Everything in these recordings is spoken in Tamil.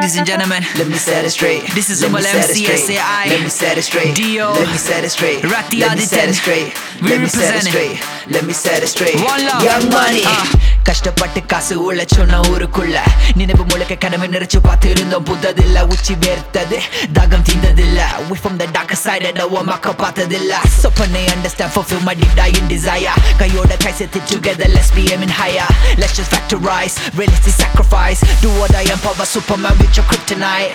Ladies and gentlemen, Let me set it straight. This is Let me Umal set it straight. MCSAI. Let me set it straight. Dio. Let me set it straight. Rati Let me set Adityan. it straight. We Let me set it represent it. straight. Let me set it straight. One love. Young money. Ah. கஷ்டப்பட்டு காசு உழைச்சோன்ன ஊருக்குள்ள நினைவு முழுக்க கனவு நிறைச்சு பார்த்திருந்தோம் புத்ததில்ல உச்சி வேர்த்தது தாகம் தீர்ந்ததில்ல we from the darker side and மக்க பார்த்ததில்ல so பண்ணி understand fulfill my deep dying desire கையோட கை சேர்த்து together let's be aiming higher let's just factorize realistic sacrifice do what I am power superman with your kryptonite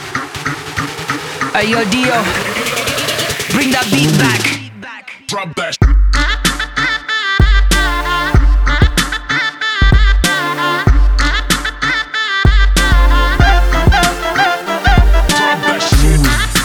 hey yo Dio, bring that beat back. Drop that. Drop that shit.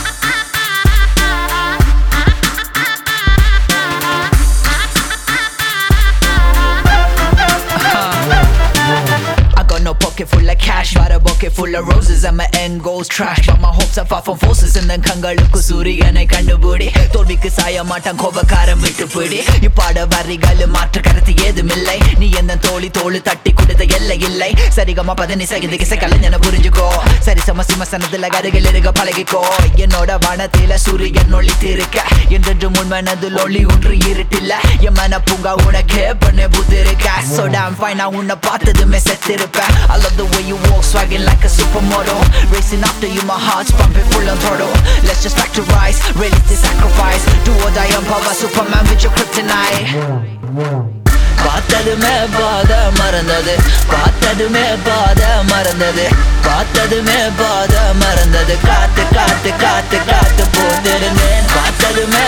I got no pocket full of cash, but a bucket full of roses and my end goes trash. But my hopes are far from forces and then கண்களுக்கு சூரியனை கண்டுபிடி தோல்விக்கு சாய மாட்டான் கோபக்காரம் விட்டு பிடி இப்பாட வரிகள் மாற்று கருத்து ஏதுமில்லை நீ எந்த தோழி தோளு தட்டி கொடுத்த எல்லை இல்லை சரிகமா பதனி சகித கிசை கலைஞன புரிஞ்சுக்கோ சரி சம சிமசனத்துல கருகில் இருக்க பழகிக்கோ என்னோட வனத்தில சூரியன் ஒளித்திருக்க என்றென்று முன்மனதில் ஒளி ஒன்று இருட்டில்ல என் மன பூங்கா உனக்கு பண்ண புத்திருக்க so damn fine நான் உன்னை பார்த்ததுமே செத்திருப்பேன் I love the way you walk swagging like a supermodel racing after you my heart's pumping full on throttle let's just factorize realistic sacrifice do or die on power superman with your kryptonite பார்த்ததுமே பாத மறந்தது பார்த்ததுமே பாத மறந்தது பார்த்ததுமே பாத மறந்தது காத்து காத்து காத்து காத்து போத்திருந்தேன் பார்த்ததுமே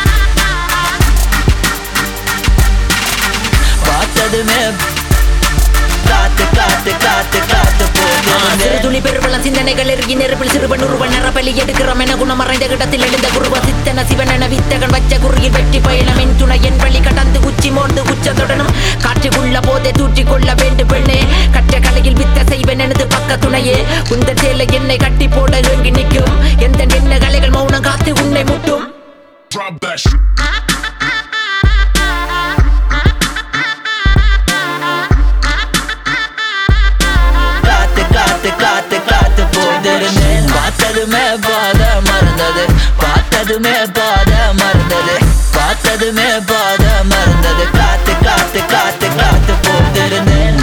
பார்த்ததுமே காத்து காத்து காத்து காத்து சிறு போத்திருந்தேன் துளி பெருவெள்ளம் சிந்தனைகள் எருகி நெருப்பில் சிறுவன் ஒருவன் நரபலி எடுக்கிறோம் என குணம் மறைந்த இடத்தில் எழுந்த குருவ சித்தன சிவன் என வித்தகன் வச்ச குறுகில் வெற்றி பயணம் என் துணை என் வழி கடந்து உச்சி மோர்ந்து உச்சத்துடனும் காற்றுக்குள்ள போதே தூற்றிக் கொள்ள வேண்டும் பெண்ணே கற்ற கலையில் வித்த செய்வன் எனது பக்க துணையே உந்த சேலை என்னை கட்டி போட ஏங்கி நிற்கும் எந்த நின்ன கலைகள் மௌனம் காத்து உன்னை முட்டும் Drop that shit. காத்து காத்து காத்து காத்து போதிருந்தேன் பார்த்ததுமே பாத மறந்தது பார்த்ததுமே பாத மறந்தது பார்த்ததுமே பாத மறந்தது காத்து காத்து காத்து காத்து போதிருந்தேன்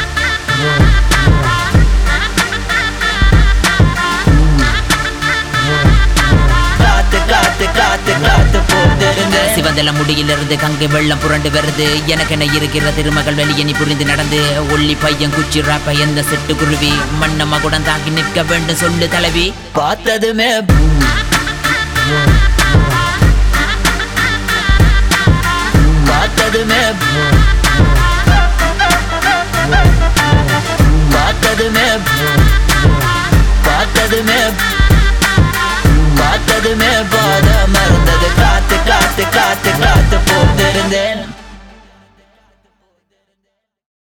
காத்து காத்து காத்து காத்து போதிருந்தேன் சிவந்தல முடியிலிருந்து கங்கை வெள்ளம் புரண்டு வருது எனக்கென இருக்கிற திருமகள் வெளியே நீ புரிந்து நடந்து ஒல்லி பையன் குச்சி ராப்ப எந்த செட்டு குருவி மண்ண மகுடம் தாங்கி நிற்க வேண்டும் சொல்லு தலைவி பார்த்ததுமே பார்த்ததுமே பார்த்ததுமே பார்த்ததுமே பார்த்ததுமே பாத